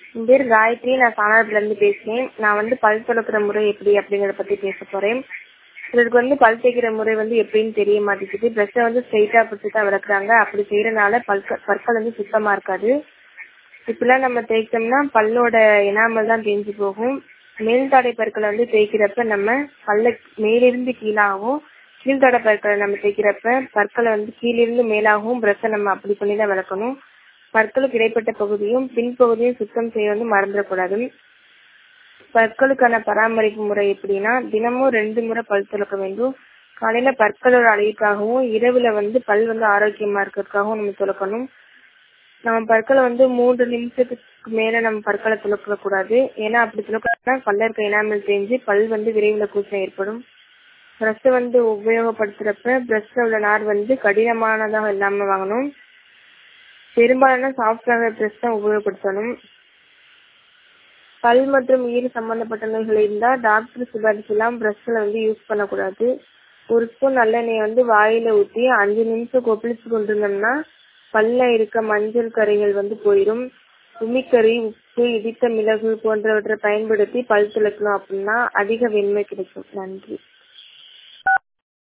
என் பேர் காயத்ரி நான் சாணார்பேட்டிலேருந்து பேசுகிறேன் நான் வந்து பல் துலக்கிற முறை எப்படி அப்படிங்கிறத பற்றி பேச போகிறேன் சிலருக்கு வந்து பல் தேய்க்கிற முறை வந்து எப்படின்னு தெரிய மாட்டேங்குது ப்ரெஷ்ஷை வந்து ஸ்ட்ரைட்டாக பிடிச்சி தான் விளக்குறாங்க அப்படி செய்கிறனால பல்க பற்கள் வந்து சுத்தமாக இருக்காது இப்படிலாம் நம்ம தேய்ச்சோம்னா பல்லோட எனாமல் தான் தேஞ்சு போகும் மேல் தாடை பற்களை வந்து தேய்க்கிறப்ப நம்ம பல்ல மேலிருந்து கீழாகவும் கீழ்தாடை பற்களை நம்ம தேய்க்கிறப்ப பற்களை வந்து கீழிருந்து மேலாகவும் ப்ரெஷ்ஷை நம்ம அப்படி பண்ணி தான் விளக்கணும் பற்களுக்கு இடைப்பட்ட பகுதியும் பின்பகுதியும் சுத்தம் செய்ய வந்து மறந்துடக்கூடாது பற்களுக்கான பராமரிப்பு முறை எப்படின்னா தினமும் ரெண்டு முறை பல் துலக்க வேண்டும் காலையில பற்களோட அழகுக்காகவும் இரவுல வந்து பல் வந்து ஆரோக்கியமா இருக்கிறதுக்காகவும் நம்ம துலக்கணும் நம்ம பற்களை வந்து மூன்று நிமிஷத்துக்கு மேல நம்ம பற்களை துலக்க கூடாது ஏன்னா அப்படி துலக்கினா பல்ல இருக்க எனாமல் தேஞ்சு பல் வந்து விரைவில் கூச்சம் ஏற்படும் ப்ரஷ் வந்து உபயோகப்படுத்துறப்ப ப்ரஷ்ல உள்ள நார் வந்து கடினமானதாக இல்லாம வாங்கணும் பெரும்பாலான சாஃப்டாக ப்ரஷ் தான் உபயோகப்படுத்தணும் பல் மற்றும் ஈறு சம்பந்தப்பட்ட நோய்கள் இருந்தால் டாக்டர் சிபாரிசு எல்லாம் ப்ரஷ்ல வந்து யூஸ் பண்ணக்கூடாது ஒரு ஸ்பூன் நல்லெண்ணெயை வந்து வாயில ஊற்றி அஞ்சு நிமிஷம் கொப்பளிச்சு கொண்டிருந்தோம்னா பல்ல இருக்க மஞ்சள் கரைகள் வந்து போயிடும் உமிக்கறி உப்பு இடித்த மிளகு போன்றவற்றை பயன்படுத்தி பல் துளக்கணும் அப்படின்னா அதிக வெண்மை கிடைக்கும் நன்றி